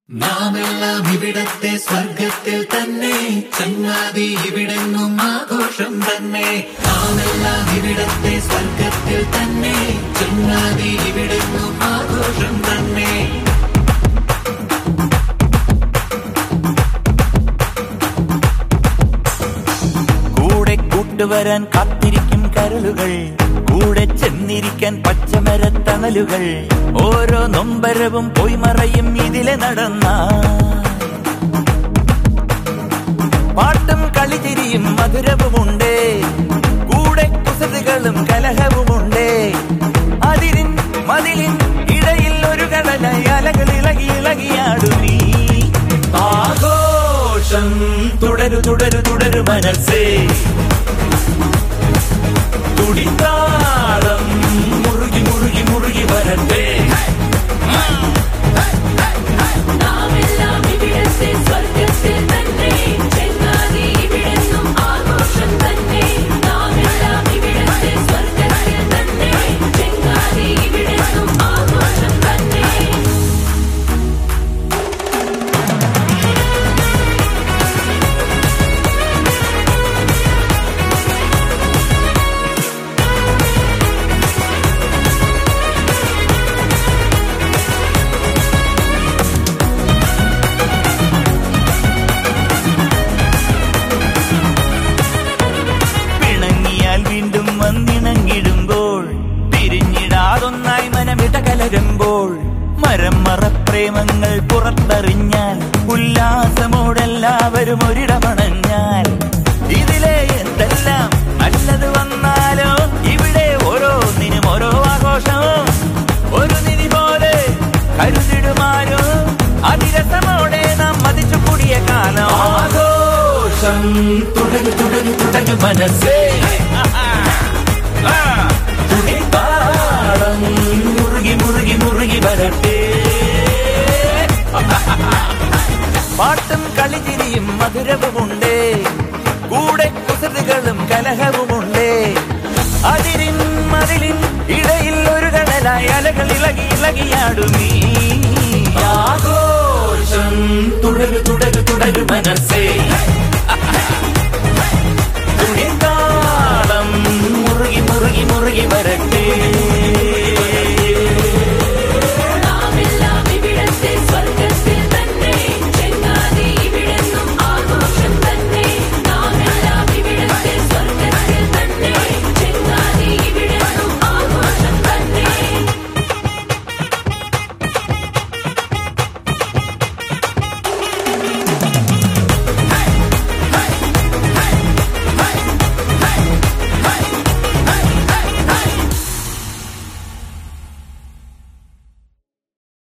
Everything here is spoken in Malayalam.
നാമെല്ലാം ഇവിടത്തെ സ്വർഗത്തിൽ തന്നെ ചങ്ങാതി ഇവിടെങ്ങും ആഘോഷം തന്നെ നാമെല്ലാം ഇവിടത്തെ സ്വർഗത്തിൽ തന്നെ ചങ്ങാതി ഇവിടെങ്ങും ആഘോഷം തന്നെ കൂടെ കൂട്ടുവരാൻ കാത്തിരിക്കും കരളുകൾ കൂടെ ചെന്നിരിക്കാൻ പച്ചമരത്തണലുകൾ ഓരോ നൊമ്പരവും പോയി മറയും ഇതിലെ നടന്ന പാട്ടും കളിചിരിയും മധുരവുമുണ്ട് കൂടെ കുസൃതികളും കലഹവുമുണ്ട് അതിരിൻ മതിലിൻ ഇടയിൽ ഒരു കടലായി അലകൾ ഇളകി ഇളകിയാടുമീ ആഘോഷം തുടരു തുടരു തുടരു മനസ്സേ തുടിത്താളം മുറുകി മുറുകി മുറുകി വരട്ടെ നാമെല്ലാം ഇവിടത്തെ സ്വർഗത്തിൽ തന്നെ ചെങ്ങാതി ഇവിടെന്നും ആഘോഷം തന്നെ നാമെല്ലാം ഇവിടത്തെ സ്വർഗത്തിൽ തന്നെ ചെങ്ങാതി ഇവിടെന്നും ആഘോഷം തന്നെ പിണങ്ങിയാൽ വീണ്ടും വന്നിണങ്ങിടുമ്പോൾ പിരിഞ്ഞിടാതൊന്നായി മനമിട കലരുമ്പോൾ മരം മറപ്രേമങ്ങൾ പുറത്തറിഞ്ഞാൽ ഉല്ലാസമോടെല്ലാവരും ഒരിടമണഞ്ഞാൽ ഇതിലെ എന്തെല്ലാം നല്ലത് വന്നാലോ ഇവിടെ ഓരോന്നിനും ഓരോ ആഘോഷവും ഒരു നിധി പോലെ കരുതിടുമാരോ അതിരസമോടെ നാം മതിച്ചു കൂടിയ കാലം ആഘോഷം തുടങ്ങി തുടങ്ങി തുടങ്ങി മനസ്സേ തുടിത്താളം മുറുകി മുറുകി മുറുകി വരട്ടെ പാട്ടും കളിചിരിയും മധുരവുമുണ്ട് കൂടെ കുസൃതികളും കലഹവുമുണ്ട് അതിരിൻ മതിലിൻ ഇടയിൽ ഒരു കടലായി അലകൾ ഇളകി ഇളകിയാടുമീ ആഘോഷം തുടരു തുടരു തുടരു മനസ്സേ